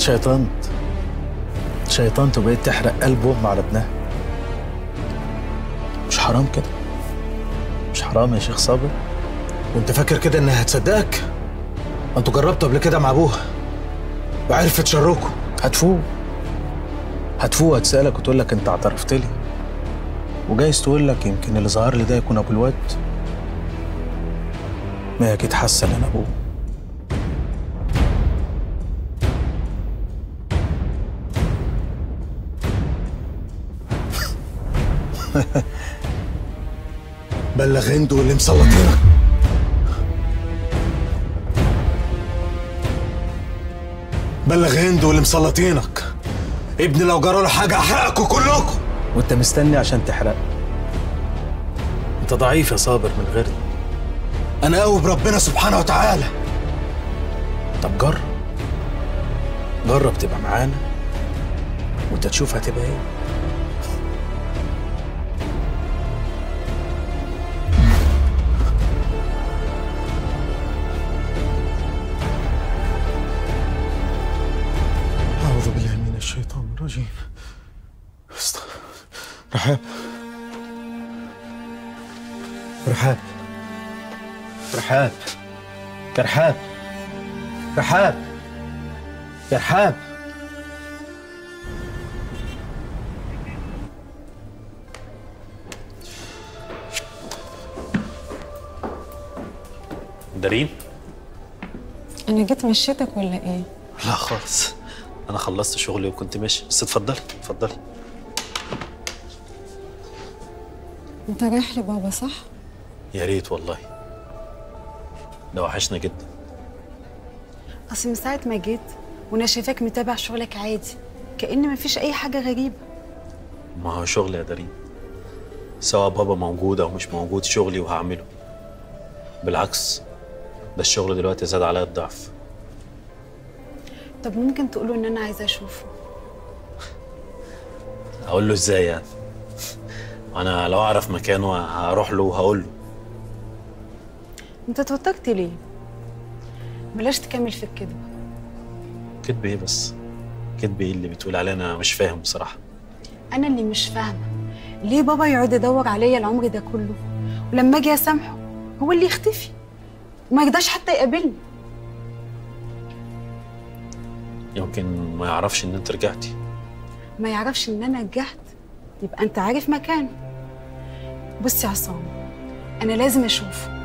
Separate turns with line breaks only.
شيطنت شيطنت وبقيت تحرق قلب ام على ابنها مش حرام كده مش حرام يا شيخ صابر
وانت فاكر كده انها هتصدقك ما انتوا جربتوا قبل كده مع ابوها وعرفت شركوا
هتفوق هتفوق هتسألك وتقول لك انت اعترفت لي وجايز تقول لك يمكن اللي ظهر لي ده يكون ابو الواد ما هي اكيد حاسه ان انا ابوه
بلغ هندو اللي مسلطينك بلغ هندو اللي مسلطينك ابني لو جرى له حاجه احرقكم كلكم
وانت مستني عشان تحرق انت ضعيف يا صابر من غيري
انا قوي بربنا سبحانه وتعالى
طب جرب جرب تبقى معانا وانت تشوف هتبقى ايه
أعوذ بالله من الشيطان الرجيم است- رحاب رحاب رحاب يا رحاب رحاب يا رحاب
دارين؟
انا جيت مشيتك ولا ايه
لا خالص انا خلصت شغلي وكنت ماشي بس اتفضلي اتفضلي
انت رايح لبابا صح
يا ريت والله ده وحشنا جدا
اصل من ساعه ما جيت وانا شايفاك متابع شغلك عادي كأن مفيش اي حاجه غريبه
ما هو شغل يا دارين سواء بابا موجود او مش موجود شغلي وهعمله بالعكس ده الشغل دلوقتي زاد عليا الضعف
طب ممكن تقوله ان انا عايزه اشوفه
اقول له ازاي يعني انا لو اعرف مكانه هروح له وهقول له
انت اتوترت ليه بلاش تكمل في الكذبه
كدب ايه بس كدب ايه اللي بتقول عليه انا مش فاهم بصراحه
انا اللي مش فاهمه ليه بابا يقعد يدور عليا العمر ده كله ولما اجي اسامحه هو اللي يختفي وما يقدرش حتى يقابلني
يمكن ما يعرفش ان انت رجعتي
ما يعرفش ان انا رجعت يبقى انت عارف مكانه بص يا عصام انا لازم اشوفه